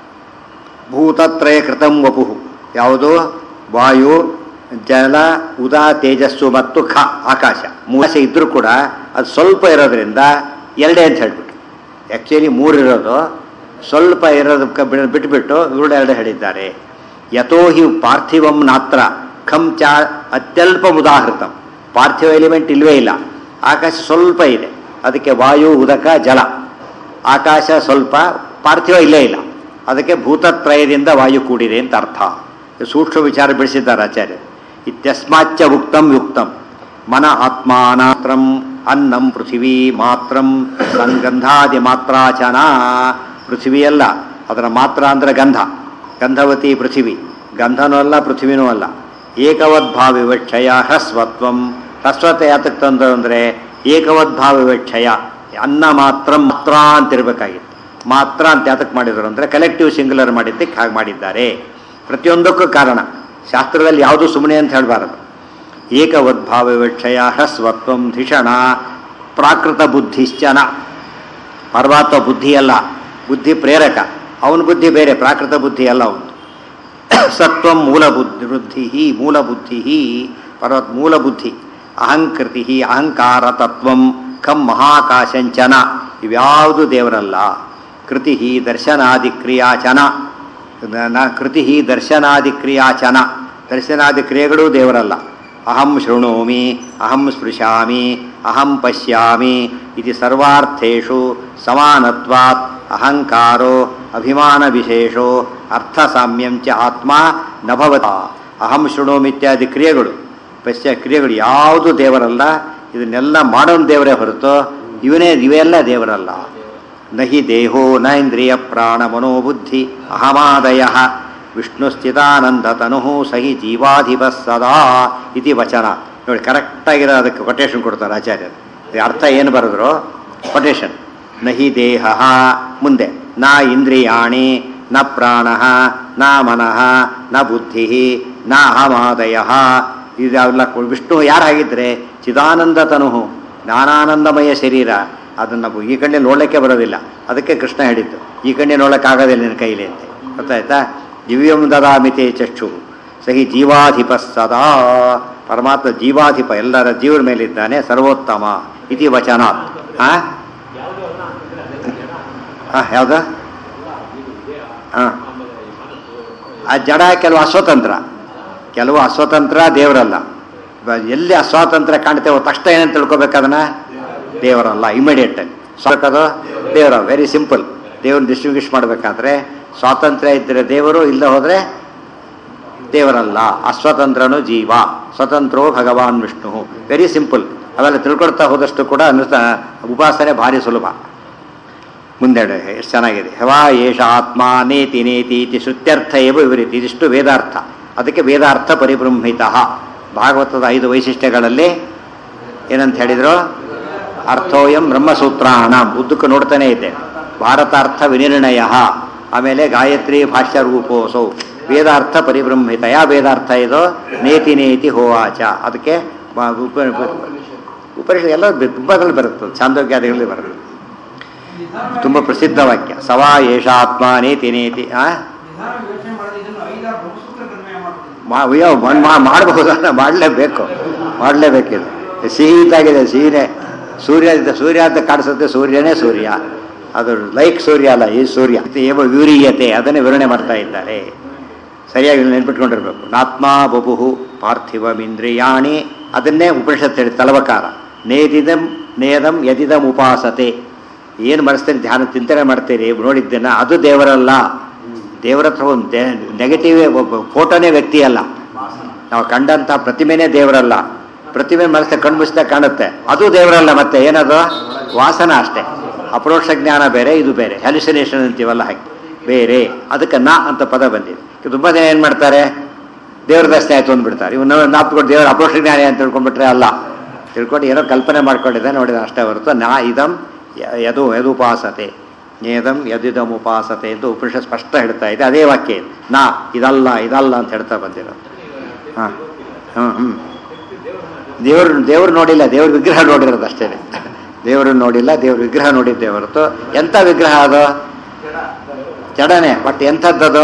ಭೂತತ್ರಯ ಕೃತಂ ವಪುಹು ಯಾವುದು ವಾಯು ಜಲ ಉದ ತೇಜಸ್ಸು ಮತ್ತು ಖ ಆಕಾಶ ಮೂಸ ಇದ್ದರೂ ಕೂಡ ಅದು ಸ್ವಲ್ಪ ಇರೋದ್ರಿಂದ ಎರಡೇ ಅಂತ ಹೇಳ್ಬಿಟ್ಟು ಆ್ಯಕ್ಚುಲಿ ಮೂರಿರೋದು ಸ್ವಲ್ಪ ಇರೋದಕ್ಕೆ ಬಿಡ್- ಬಿಟ್ಬಿಟ್ಟು ಇವರು ಎರಡು ಹೇಳಿದ್ದಾರೆ ಯಥೋ ಹಿ ಪಾರ್ಥಿವಂ ನಾತ್ರ ಖಂ ಚ ಅತ್ಯಲ್ಪ ಉದಾಹೃತಂ ಪಾರ್ಥಿವ ಎಲಿಮೆಂಟ್ ಇಲ್ವೇ ಇಲ್ಲ ಆಕಾಶ ಸ್ವಲ್ಪ ಇದೆ ಅದಕ್ಕೆ ವಾಯು ಉದಕ ಜಲ ಆಕಾಶ ಸ್ವಲ್ಪ ಪಾರ್ಥಿವ ಇಲ್ಲೇ ಇಲ್ಲ ಅದಕ್ಕೆ ಭೂತತ್ರಯದಿಂದ ವಾಯು ಕೂಡಿದೆ ಅಂತ ಅರ್ಥ ಇದು ಸೂಕ್ಷ್ಮ ವಿಚಾರ ಬಿಡಿಸಿದ್ದಾರೆ ಆಚಾರ್ಯರು ಇತ್ಯಸ್ಮಾಚ್ಚ ಉಕ್ತಂ ಯುಕ್ತಂ ಮನ ಆತ್ಮಾನಾತ್ರಂ ಅನ್ನಂ ಪೃಥಿವೀ ಮಾತ್ರಂ ಸಂಗಂಧಾದಿ ಮಾತ್ರಾಚನ ಪೃಥಿವಿಯಲ್ಲ ಅದರ ಮಾತ್ರ ಅಂದರೆ ಗಂಧ ಗಂಧವತಿ ಪೃಥಿವಿ ಗಂಧನೂ ಅಲ್ಲ ಪೃಥ್ವಿನೂ ಅಲ್ಲ ಏಕವದ್ಭಾವ ವಿವಕ್ಷಯ ಹ್ರಸ್ವತ್ವಂ ಹ್ರಸ್ವತೆ ಯಾತಕ್ಕೆ ತಂದು ಅಂದರೆ ಏಕವದ್ಭಾವ ವಿವಕ್ಷಯ ಅನ್ನ ಮಾತ್ರ ಮಾತ್ರ ಅಂತಿರಬೇಕಾಗಿತ್ತು ಮಾತ್ರ ಅಂತ ಯಾತಕ್ಕೆ ಮಾಡಿದರು ಅಂದರೆ ಕಲೆಕ್ಟಿವ್ ಸಿಂಗುಲರ್ ಮಾಡಿದ್ದಕ್ಕೆ ಹಾಗೆ ಮಾಡಿದ್ದಾರೆ ಪ್ರತಿಯೊಂದಕ್ಕೂ ಕಾರಣ ಶಾಸ್ತ್ರದಲ್ಲಿ ಯಾವುದು ಸುಮ್ಮನೆ ಅಂತ ಹೇಳಬಾರದು ಏಕವದ್ಭಾವ ವಿವಕ್ಷಯ ಹ್ರಸ್ವತ್ವಂ ಧಿಷಣ ಪ್ರಾಕೃತ ಬುದ್ಧಿಶ್ಚನ ಪರಮಾತ್ಮ ಬುದ್ಧಿ ಅಲ್ಲ ಬುದ್ಧಿ ಪ್ರೇರಕ ಅವನ ಬುದ್ಧಿ ಬೇರೆ ಪ್ರಾಕೃತ ಬುದ್ಧಿ ಅಲ್ಲ ಅವನು ಸತ್ವಂ ಮೂಲ ಬುದ್ಧಿ ಬುದ್ಧಿ ಮೂಲ ಬುದ್ಧಿ ಪರ್ವತ್ ಮೂಲ ಬುದ್ಧಿ ಅಹಂಕೃತಿ ಅಹಂಕಾರ ತತ್ವಂ ಕಂ ಮಹಾಕಾಶಂಚನ ಇವ್ಯಾವುದು ದೇವರಲ್ಲ ಕೃತಿ ದರ್ಶನಾದಿ ಕ್ರಿಯಾಚನ ನ- ಕೃತಿ ದರ್ಶನಾದಿ ಕ್ರಿಯಾಚನ ದರ್ಶನಾದಿ ಕ್ರಿಯೆಗಳೂ ದೇವರಲ್ಲ ಅಹಂ ಶೃಣೋಮಿ ಅಹಂ ಸ್ಪೃಶಾಮಿ ಅಹಂ ಪಶ್ಯಾಮಿ ಇದು ಸರ್ವಾರ್ಥೇಷು ಸಮಾನತ್ವಾತ್ ಅಹಂಕಾರೋ ಅಭಿಮಾನ ವಿಶೇಷೋ ಅರ್ಥ ಸಾಮ್ಯಂ ಚ ಆತ್ಮ ನಭವತ ಅಹಂ ಶೃಣೋಮಿ ಇತ್ಯಾದಿ ಕ್ರಿಯೆಗಳು ಪಶ್ಯ ಕ್ರಿಯೆಗಳು ಯಾವುದು ದೇವರಲ್ಲ ಇದನ್ನೆಲ್ಲ ಮಾಡೋನ್ ದೇವರೇ ಹೊರತು ಇವನೇ ಇವೆಲ್ಲ ದೇವರಲ್ಲ ನಹಿ ದೇಹೋ ನ ಇಂದ್ರಿಯ ಪ್ರಾಣ ಮನೋಬುದ್ಧಿ ಅಹಮಾದಯ ವಿಷ್ಣುಸ್ಥಿತಾನಂದತನು ಸಹಿ ಜೀವಾಧಿಪ ಸದಾ ಇತಿ ವಚನ ನೋಡಿ ಕರೆಕ್ಟಾಗಿರೋ ಅದಕ್ಕೆ ಕೊಟೇಶನ್ ಕೊಡ್ತಾರೆ ಆಚಾರ್ಯರು ಇದು ಅರ್ಥ ಏನು ಬರೆದ್ರು ಕೊಟೇಶನ್ ನಹಿ ದೇಹ ಮುಂದೆ ನ ಇಂದ್ರಿಯಾಣಿ ನ ಪ್ರಾಣ ನ ಮನಃ ನ ಬುದ್ಧಿ ನ ಅಹಮಾದಯ ಇದೆಲ್ಲ ವಿಷ್ಣು ಯಾರಾಗಿದ್ದರೆ ಚಿದಾನಂದ ತನು ಜ್ಞಾನಾನಂದಮಯ ಶರೀರ ಅದನ್ನು ಈ ಕಣ್ಣೆ ನೋಡಲಿಕ್ಕೆ ಬರೋದಿಲ್ಲ ಅದಕ್ಕೆ ಕೃಷ್ಣ ಹೇಳಿದ್ದು ಈ ಕಣ್ಣೆ ನೋಡೋಕ್ಕಾಗೋದಿಲ್ಲ ನಿನ್ನ ಕೈಲಿ ಅಂತ ಗೊತ್ತಾಯ್ತಾ ದಿವ್ಯಂ ದದಾಮಿತೆ ಚಕ್ಷು ಸಹಿ ಜೀವಾಧಿಪ ಸದಾ ಪರಮಾತ್ಮ ಜೀವಾಧಿಪ ಎಲ್ಲರ ಜೀವನ ಮೇಲಿದ್ದಾನೆ ಸರ್ವೋತ್ತಮ ಇತಿ ವಚನ ಹಾಂ ಹಾಂ ಯಾವುದು ಹಾಂ ಆ ಜಡ ಕೆಲವು ಅಸ್ವತಂತ್ರ ಕೆಲವು ಅಸ್ವತಂತ್ರ ದೇವರಲ್ಲ ಬ- ಎಲ್ಲಿ ಅಸ್ವಾತಂತ್ರ್ಯ ಕಾಣ್ತೇವೋ ತಕ್ಷಣ ಏನಂತ ತಿಳ್ಕೊಬೇಕದನ್ನ ದೇವರಲ್ಲ ಇಮಿಡಿಯೇಟ್ ಅದು ದೇವರ ವೆರಿ ಸಿಂಪಲ್ ದೇವ್ರನ್ನ ಡಿಸ್ಟಿಂಗ್ವಿಷ್ ಮಾಡಬೇಕಾದ್ರೆ ಸ್ವಾತಂತ್ರ್ಯ ಇದ್ದರೆ ದೇವರು ಇಲ್ಲ ಹೋದರೆ ದೇವರಲ್ಲ ಅಸ್ವತಂತ್ರನು ಜೀವ ಸ್ವತಂತ್ರೋ ಭಗವಾನ್ ವಿಷ್ಣು ವೆರಿ ಸಿಂಪಲ್ ಅವೆಲ್ಲ ತಿಳ್ಕೊಳ್ತಾ ಹೋದಷ್ಟು ಕೂಡ ಅನುಸ ಉಪಾಸನೆ ಭಾರಿ ಸುಲಭ ಮುಂದೆ ಎಷ್ಟು ಚೆನ್ನಾಗಿದೆ ಹವಾ ಏಷ ಆತ್ಮ ನೇತಿ ನೇತಿ ಇತಿ ಶ್ರುತ್ಯರ್ಥ ಏವ ವಿವರಿತಿ ಇದಿಷ್ಟು ವೇದಾರ್ಥ ಅದಕ್ಕೆ ವೇದಾರ್ಥ ಪರಿಬೃಂಹಿತ ಭಾಗವತದ ಐದು ವೈಶಿಷ್ಟ್ಯಗಳಲ್ಲಿ ಏನಂತ ಹೇಳಿದ್ರು ಅರ್ಥೋಯಂ ಬ್ರಹ್ಮಸೂತ್ರಾಣ ಉದ್ದಕ್ಕೆ ನೋಡ್ತಾನೆ ಇದ್ದೆ ಭಾರತಾರ್ಥ ವಿನಿರ್ಣಯ ಆಮೇಲೆ ಗಾಯತ್ರಿ ಭಾಷ್ಯ ರೂಪೋಸೌ ವೇದಾರ್ಥ ಪರಿಬೃಂಹಿತ ಯಾವ ವೇದಾರ್ಥ ಇದು ನೇತಿ ನೇತಿ ಹೋವಾಚ ಅದಕ್ಕೆ ಬ- ಉಪ ಉಪನಿಷತ್ ಎಲ್ಲ ಬೆ- ತುಂಬಾದ್ರಲ್ಲಿ ಬರುತ್ತೆ ಛಾಂದೋಗ್ಯಾದಿಗಳಲ್ಲಿ ಬರುತ್ತೆ ತುಂಬ ಪ್ರಸಿದ್ಧ ವಾಕ್ಯ ಸವಾ ಏಷ ಆತ್ಮ ನೇತಿ ನೇತಿ ಆ ನಿಧಾನ ಯೋಚನೆ ಮಾಡದೆ ಇದನ್ನು ಐದಾರು ಬ್ರಹ್ಮಸೂತ್ರ ಕನ್ವಯ ಮಾಡ್ತೀನಿ ಮಾ- ಅಯ್ಯೋ ಮನ್- ಮಾ- ಮಾಡಬಹುದು ಮಾಡಲೇಬೇಕು ಮಾಡಲೇಬೇಕಿದು ಸಿಹಿತಾಗಿದೆ ಸಿಹಿನೇ ಸೂರ್ಯ ಇದ್ದ- ಸೂರ್ಯ ಅಂತ ಕಾಣಿಸುತ್ತೆ ಸೂರ್ಯನೇ ಸೂರ್ಯ ಅದು ಲೈಕ್ ಸೂರ್ಯ ಅಲ್ಲ ಈ ಸೂರ್ಯ ಇದು ಏವ ವಿವರೀಯತೆ ಅದನ್ನೇ ವಿವರಣೆ ಮಾಡ್ತಾ ಇದ್ದಾರೆ ಸರಿಯಾಗಿ ನೆನ್ಪಿಟ್ಕೊಂಡಿರ್ಬೇಕು ನಾತ್ಮ ಬಪುಹು ಪಾರ್ಥಿವಮಿಂದ್ರಿಯಾಣಿ ಅದನ್ನೇ ಉಪನಿಷತ್ ಹೇಳಿ ತಲವಕಾರ ನೇದಿದಂ ನೇದಂ ಯದಿದಂ ಉಪಾಸತೆ ಏನು ಮನಸ್ಸಲ್ಲಿ ಧ್ಯಾನ ಚಿಂತನೆ ಮಾಡ್ತೀರಿ ನೋಡಿದ್ದೇನ ಅದು ದೇವರಲ್ಲ ದೇವರ ಹತ್ರ ಒಂದು ನೆಗೆಟಿವ್ ಫೋಟೋನೇ ವ್ಯಕ್ತಿ ಅಲ್ಲ ನಾವು ಕಂಡಂಥ ಪ್ರತಿಮೆನೇ ದೇವರಲ್ಲ ಪ್ರತಿಮೆ ಮನಸ್ಸ ಕಣ್ಮುಚ್ಚಿದಾಗ ಕಾಣುತ್ತೆ ಅದು ದೇವರಲ್ಲ ಮತ್ತೆ ಏನದು ವಾಸನ ಅಷ್ಟೇ ಅಪರೋಕ್ಷ ಜ್ಞಾನ ಬೇರೆ ಇದು ಬೇರೆ ಹ್ಯಾಲಿಸಿನೇಷನ್ ಅಂತೀವಲ್ಲ ಹಾಗೆ ಬೇರೆ ಅದಕ್ಕೆ ನಾ ಅಂತ ಪದ ಬಂದಿದೆ ಈಗ ತುಂಬ ಜನ ಏನು ಮಾಡ್ತಾರೆ ದೇವ್ರ ದರ್ಶನ ಆಯ್ತು ಅಂದ್ಬಿಡ್ತಾರೆ ಇವನು ನಾಪ್ಕೊಂಡು ದೇವರ ಅಪರೋಕ್ಷ ಜ್ಞಾನಿ ಅಂತ ತಿಳ್ಕೊಂಡ್ಬಿಟ್ರೆ ಅಲ್ಲ ತಿಳ್ಕೊಂಡು ಏನೋ ಕಲ್ಪನೆ ಮಾಡ್ಕೊಂಡಿದ್ದೆ ನೋಡಿದ ಅಷ್ಟೇ ಹೊರತು ನಾ ಇದಂ ಯ- ಯದು ಯದುಪಾಸತೆ ನೇದಂ ಯದಿದಂ ಉಪಾಸತೆ ಅಂತ ಉಪನಿಷತ್ ಸ್ಪಷ್ಟ ಹೇಳ್ತಾ ಇದೆ ಅದೇ ವಾಕ್ಯ ಇದು. ನಾ ಇದಲ್ಲ ಇದಲ್ಲ ಅಂತ ಹೇಳ್ತಾ ಬಂದಿರೋದು ಹಾಂ ಹ್ಞೂ ಹ್ಞೂ ದೇವ್ರು ದೇವ್ರು ನೋಡಿಲ್ಲ ದೇವ್ರ ವಿಗ್ರಹ ನೋಡಿರೋದು ಅಷ್ಟೇ ದೇವ್ರನ್ನ ನೋಡಿಲ್ಲ ದೇವ್ರ ವಿಗ್ರಹ ನೋಡಿದ್ದೆ ಹೊರತು ಎಂಥ ವಿಗ್ರಹ ಅದು ಜಡನೆ ಬಟ್ ಎಂಥದ್ದದು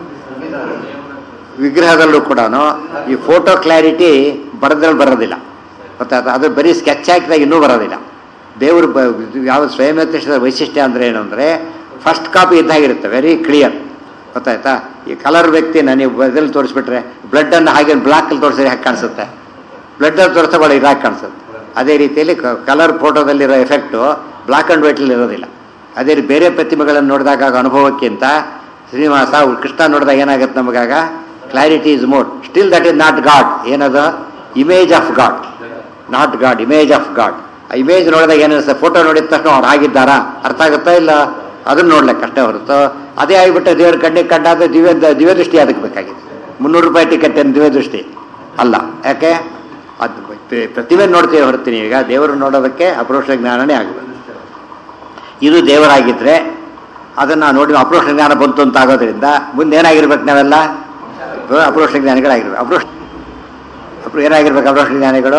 ವಿಗ್ರಹದಲ್ಲೂ ಕೂಡ ಈ ಫೋಟೋ ಕ್ಲಾರಿಟಿ ಬರದ್ರಲ್ಲಿ ಬರೋದಿಲ್ಲ ಗೊತ್ತಾಯ್ತಾ ಅದು ಬರೀ ಸ್ಕೆಚ್ ಹಾಕಿದಾಗ ಇನ್ನೂ ಬರೋದಿಲ್ಲ ದೇವರು ಬ ಇದು ಯಾವ ಸ್ವಯಂತ್ರಿಸಿದ ವೈಶಿಷ್ಟ್ಯ ಅಂದರೆ ಏನು ಅಂದರೆ ಫಸ್ಟ್ ಕಾಪಿ ಇದ್ದಾಗಿರುತ್ತೆ ವೆರಿ ಕ್ಲಿಯರ್ ಗೊತ್ತಾಯ್ತಾ ಈ ಕಲರ್ ವ್ಯಕ್ತಿನ ನೀವು ಇದ್ರಲ್ಲಿ ತೋರಿಸ್ಬಿಟ್ರೆ ಬ್ಲಡ್ಡನ್ನು ಹಾಗೆ ಬ್ಲಾಕಲ್ಲಿ ತೋರಿಸಿದ್ರೆ ಹಾಗೆ ಕಾಣಿಸುತ್ತೆ ಬ್ಲಡ್ಡಲ್ಲಿ ತೋರಿಸ್ತಾ ಭಾಳ ಇದಾಗಿ ಕಾಣಿಸುತ್ತೆ ಅದೇ ರೀತಿಯಲ್ಲಿ ಕಲರ್ ಫೋಟೋದಲ್ಲಿರೋ ಎಫೆಕ್ಟು ಬ್ಲಾಕ್ ಆ್ಯಂಡ್ ವೈಟಲ್ಲಿ ಇರೋದಿಲ್ಲ ಅದೇ ರೀತಿ ಬೇರೆ ಪ್ರತಿಮೆಗಳನ್ನು ನೋಡಿದಾಗ ಆಗ ಅನುಭವಕ್ಕಿಂತ ಶ್ರೀನಿವಾಸ ಕೃಷ್ಣ ನೋಡಿದಾಗ ಏನಾಗುತ್ತೆ ನಮಗಾಗ clarity is more still that is not god ಏನದು image of god not god image of god ಆ ಇಮೇಜ್ ನೋಡಿದಾಗ ಏನಿರುತ್ತೆ ಫೋಟೋ ನೋಡಿದ ತಕ್ಷಣ ಅವ್ರು ಆಗಿದ್ದಾರಾ ಅರ್ಥ ಆಗುತ್ತಾ ಇಲ್ಲ ಅದನ್ನ ನೋಡ್ಲಿಕ್ಕೆ ಅಷ್ಟೇ ಹೊರತು ಅದೇ ಆಗಿಬಿಟ್ಟು ದೇವ್ರ ಕಣ್ಣಿಗೆ ಕಂಡಾದ್ರೆ ದಿವ್ಯ ದಿವ್ಯ ದೃಷ್ಟಿ ಅದಕ್ಕೆ ಬೇಕಾಗಿದೆ ಮುನ್ನೂರು ರೂಪಾಯಿ ಟಿಕೆಟ್ ಏನು ದಿವ್ಯ ದೃಷ್ಟಿ ಅಲ್ಲ ಯಾಕೆ ಅದು ಪ್ರ- ಪ್ರತಿಮೆ ನೋಡ್ತೀವಿ ಹೊರತೀನಿ ಈಗ ದೇವರು ನೋಡೋದಕ್ಕೆ ಅಪರೋಕ್ಷ ಜ್ಞಾನನೇ ಆಗಬೇಕು ಇದು ದೇವರಾಗಿದ್ದರೆ ಅದನ್ನು ನೋಡಿ ಅಪರೋಕ್ಷ ಜ್ಞಾನ ಬಂತು ಅಂತ ಆಗೋದ್ರಿಂದ ಮುಂದೆ ಏನಾಗಿರ್ಬೇಕು ನಾವೆಲ್ಲ ಅಪರೋಕ್ಷ ಜ್ಞಾನಿಗಳಾಗಿರ್ಬೇಕು ಅಪರೋಕ್ಷ ಅಪ್ರ ಏನಾಗಿರ್ಬೇಕು ಅಪರೋಕ್ಷ ಜ್ಞಾನಿಗಳು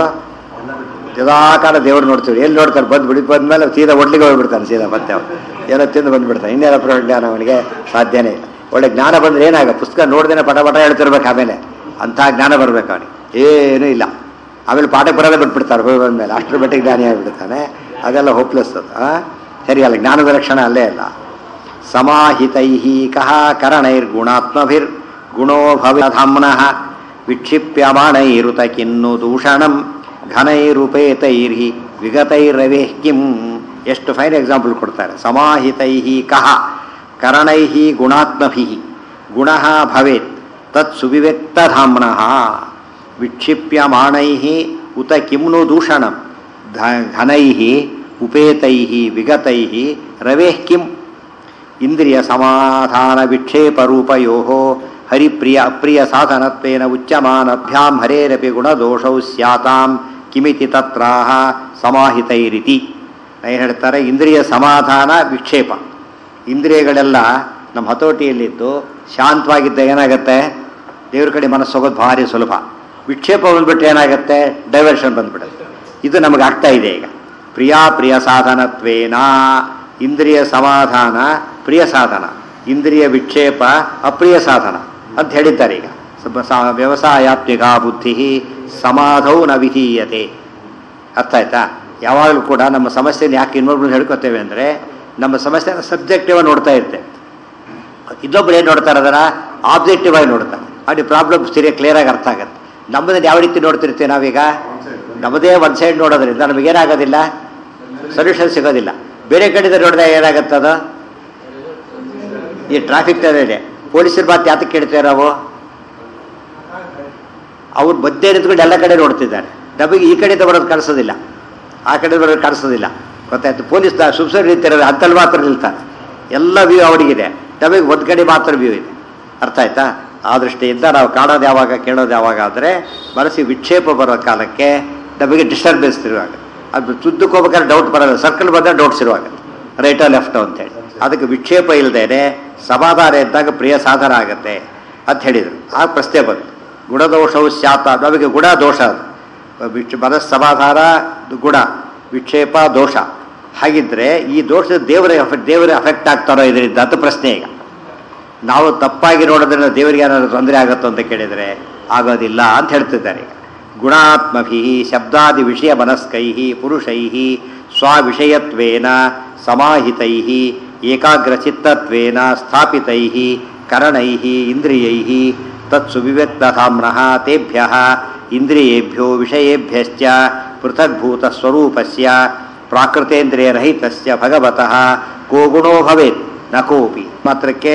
ಯದಾಕಾಲ ದೇವ್ರು ನೋಡ್ತೀವಿ ಎಲ್ಲಿ ನೋಡ್ತಾರೆ ಬಂದು ಬಿಡಿ ಬಂದ್ಮೇಲೆ ಸೀದಾ ಒಡ್ಲಿಗೆ ಹೋಗ್ಬಿಡ್ತಾನೆ ಸೀದಾ ಮತ್ತೆ ಅವನು ಏನೋ ತಿಂದು ಬಂದ್ಬಿಡ್ತಾನೆ ಇನ್ನೇನು ಅಪರೋಕ್ಷ ಜ್ಞಾನ ಅವನಿಗೆ ಸಾಧ್ಯನೇ ಇಲ್ಲ ಒಳ್ಳೆ ಜ್ಞಾನ ಬಂದ್ರೆ ಏನಾಗ ಪುಸ್ತಕ ನೋಡ್ದೇನೆ ಪಟ ಪಟ ಹೇಳ್ತಿರ್ಬೇಕು ಆಮೇಲೆ ಅಂಥ ಜ್ಞಾನ ಬರ್ಬೇಕು ಅವನಿಗೆ ಏನೂ ಇಲ್ಲ ಆಮೇಲೆ ಪಾಠಕ್ಕೆ ಬರೋದೇ ಬಿಟ್ಬಿಡ್ತಾರೆ ಹೋಗಿ ಬಂದಮೇಲೆ ಅಷ್ಟರ ಮಟ್ಟಿಗೆ ಜ್ಞಾನಿ ಆಗಿಬಿಡ್ತಾನೆ ಅದೆಲ್ಲ ಹೋಪ್ಲೆಸ್ ಅದು ಆ? ಸರಿ ಅಲ್ಲ ಜ್ಞಾನದ ಲಕ್ಷಣ ಅಲ್ಲೇ ಅಲ್ಲ ಸಮಾಹಿತೈ ಕಹ ಕರಣೈರ್ಗುಣಾತ್ಮಭಿರ್ ಗುಣೋ ಭವಧಾಮ್ನಃ ವಿಕ್ಷಿಪ್ಯಮಾಣೈರುತ ಕಿನ್ನು ದೂಷಣಂ ಘನೈರುಪೇತೈರ್ಹಿ ವಿಗತೈರವೇಃ ಕಿಂ ಎಷ್ಟು ಫೈನ್ ಎಕ್ಸಾಂಪಲ್ ಕೊಡ್ತಾರೆ ಸಮಾಹಿತೈ ಕಹ ಕರಣೈ ಗುಣಾತ್ಮಭಿ ಗುಣ ಭವೇತ್ ತತ್ ಸುವಿವ್ಯಕ್ತಧಾಮ್ನಃ ವಿಕ್ಷಿಪ್ಯಮಾಣೈ ಉತ ಕಿಮ್ನು ದೂಷಣಂ ಧ- ಘನೈ ಉಪೇತೈ ವಿಗತೈ ರವೇಃ ಕಿಂ ಇಂದ್ರಿಯ ಸಮಾಧಾನ ವಿಕ್ಷೇಪ ರೂಪಯೋ ಹರಿಪ್ರಿಯ ಅಪ್ರಿಯ ಸಾಧನತ್ವೇನ ಉಚ್ಯಮಾನಭ್ಯಾಂ ಹರೇರಪಿ ಗುಣದೋಷೌ ಸ್ಯಾತಾಂ ಕಿಮಿತಿ ತತ್ರಾಹ ಸಮಾಹಿತೈರಿತಿ ಏನು ಹೇಳ್ತಾರೆ ಇಂದ್ರಿಯ ಸಮಾಧಾನ ವಿಕ್ಷೇಪ ಇಂದ್ರಿಯಗಳೆಲ್ಲ ನಮ್ಮ ಹತೋಟಿಯಲ್ಲಿದ್ದು ಶಾಂತವಾಗಿದ್ದ ಏನಾಗುತ್ತೆ ದೇವ್ರ ಕಡೆ ಮನಸ್ಸು ಹೋಗೋದು ಭಾರಿ ಸುಲಭ ವಿಕ್ಷೇಪ ಬಂದ್ಬಿಟ್ರೆ ಏನಾಗುತ್ತೆ ಡೈವರ್ಷನ್ ಬಂದ್ಬಿಡುತ್ತೆ ಇದು ನಮಗೆ ಆಗ್ತಾ ಇದೆ ಈಗ ಪ್ರಿಯಾ ಪ್ರಿಯ ಸಾಧನತ್ವೇನ ಇಂದ್ರಿಯ ಸಮಾಧಾನ ಪ್ರಿಯ ಸಾಧನ ಇಂದ್ರಿಯ ವಿಕ್ಷೇಪ ಅಪ್ರಿಯ ಸಾಧನ ಅಂತ ಹೇಳಿದ್ದಾರೆ ಈಗ ಸ್ವಲ್ಪ ಸ- ವ್ಯವಸಾಯಾತ್ಮಿಕ ಬುದ್ಧಿ ಸಮಾಧೌ ನ ವಿಧೀಯತೆ ಅರ್ಥ ಆಯ್ತಾ ಯಾವಾಗಲೂ ಕೂಡ ನಮ್ಮ ಸಮಸ್ಯೆನ ಯಾಕೆ ಇನ್ನೊಬ್ರು ಹೇಳ್ಕೊತೇವೆ ಅಂದರೆ ನಮ್ಮ ಸಮಸ್ಯೆನ ಸಬ್ಜೆಕ್ಟಿವ್ ನೋಡ್ತಾ ಇರ್ತೇವೆ ಇನ್ನೊಬ್ರು ಏನು ನೋಡ್ತಾರೆ ಅದರ ಆಬ್ಜೆಕ್ಟಿವ್ ಆಗಿ ನೋಡ್ತಾರೆ ಅದು ಪ್ರಾಬ್ಲಮ್ ಸರಿಯ ಕ್ಲಿಯರ್ ಆಗಿ ಅರ್ಥ ಆಗುತ್ತೆ ನಮ್ಮದನ್ನು ಯಾವ ರೀತಿ ನೋಡ್ತಿರ್ತೀವಿ ನಾವೀಗ ನಮ್ಮದೇ ಒಂದು ಸೈಡ್ ನೋಡೋದ್ರಿಂದ ನಮಗೇನಾಗೋದಿಲ್ಲ ಸೊಲ್ಯೂಷನ್ ಸಿಗೋದಿಲ್ಲ ಬೇರೆ ಕಡೆಯಿಂದ ನೋಡಿದಾಗ ಏನಾಗುತ್ತೆ ಅದು ಈ ಟ್ರಾಫಿಕ್ ಇದೆ ಪೊಲೀಸರ ಮಾತು ಯಾತಕ್ಕೆ ಕೇಳ್ತೇವೆ ನಾವು ಅವ್ರು ಮಧ್ಯೆ ನಿಂತ್ಕೊಂಡು ಎಲ್ಲ ಕಡೆ ನೋಡ್ತಿದ್ದಾರೆ ನಮಗೆ ಈ ಕಡೆಯಿಂದ ಬರೋದು ಕಾಣಿಸೋದಿಲ್ಲ ಆ ಕಡೆ ಬರೋದು ಕಾಣಿಸೋದಿಲ್ಲ ಗೊತ್ತಾಯ್ತು ಪೊಲೀಸ್ ಸುಮ್ಸರ್ ನಿಂತಿರೋದು ಅಂತಲ್ಲಿ ಮಾತ್ರ ನಿಲ್ತಾರೆ ಎಲ್ಲ ವ್ಯೂ ಅವರಿಗಿದೆ ನಮಗೆ ಒಂದು ಕಡೆ ಮಾತ್ರ ವ್ಯೂ ಇದೆ ಅರ್ಥ ಆಯ್ತಾ ಆ ದೃಷ್ಟಿಯಿಂದ ನಾವು ಕಾಣೋದು ಯಾವಾಗ ಕೇಳೋದು ಯಾವಾಗ ಅಂದರೆ ಮನಸ್ಸಿಗೆ ವಿಕ್ಷೇಪ ಬರೋ ಕಾಲಕ್ಕೆ ನಮಗೆ ಡಿಸ್ಟರ್ಬೆನ್ಸ್ ಇರುವಾಗ ಅದು ತುದ್ದಕ್ಕೆ ಹೋಗ್ಬೇಕಾದ್ರೆ ಡೌಟ್ ಬರೋಲ್ಲ ಸರ್ಕಲ್ ಬಂದರೆ ಡೌಟ್ಸ್ ಇರುವಾಗ ರೈಟೋ ಲೆಫ್ಟೋ ಅಂತೇಳಿ ಅದಕ್ಕೆ ವಿಕ್ಷೇಪ ಇಲ್ಲದೇನೆ ಸಮಾಧಾನ ಇದ್ದಾಗ ಪ್ರಿಯ ಸಾಧನ ಆಗುತ್ತೆ ಅಂತ ಹೇಳಿದರು ಆ ಪ್ರಶ್ನೆ ಬಂತು ಗುಣದೋಷವು ಶಾಪ ನಮಗೆ ಗುಣ ದೋಷ ಅದು ವಿಕ್ಷ ಮನಸ್ ಸಮಾಧಾನ ಗುಣ ವಿಕ್ಷೇಪ ದೋಷ ಹಾಗಿದ್ರೆ ಈ ದೋಷ ದೇವರ ದೇವರ ಅಫೆಕ್ಟ್ ಆಗ್ತಾರೋ ಇದರಿಂದ ಅಂತ ಪ್ರಶ್ನೆ ಈಗ ನಾವು ತಪ್ಪಾಗಿ ನೋಡೋದ್ರಿಂದ ದೇವರಿಗೆ ಏನಾದ್ರು ತೊಂದರೆ ಆಗುತ್ತೋ ಅಂತ ಕೇಳಿದರೆ ಆಗೋದಿಲ್ಲ ಅಂತ ಹೇಳ್ತಿದ್ದಾರೆ ಈಗ ಗುಣಾತ್ಮಭಿ ಶಬ್ದಾದಿ ವಿಷಯ ಮನಸ್ಕೈ ಪುರುಷೈ ಸ್ವವಿಷಯತ್ವೇನ ಸಮಾಹಿತೈ ಏಕಾಗ್ರಚಿತ್ತತ್ವೇನ ಸ್ಥಾಪಿತೈ ಕರಣೈ ಇಂದ್ರಿಯೈ ತತ್ಸುವಿವ್ಯಕ್ತಧಾಮ್ನ ತೇಭ್ಯ ಇಂದ್ರಿಯೇಭ್ಯೋ ವಿಷಯೇಭ್ಯಶ್ಚ ಪೃಥಗ್ಭೂತಸ್ವರೂಪಸ್ಯ ಪ್ರಾಕೃತೇಂದ್ರಿಯರಹಿತಸ್ಯ ಭಗವತಃ ಕೋ ಗುಣೋ ಭವೇತ್ ನ ಕೋಪಿ ಮಾತ್ರಕ್ಕೆ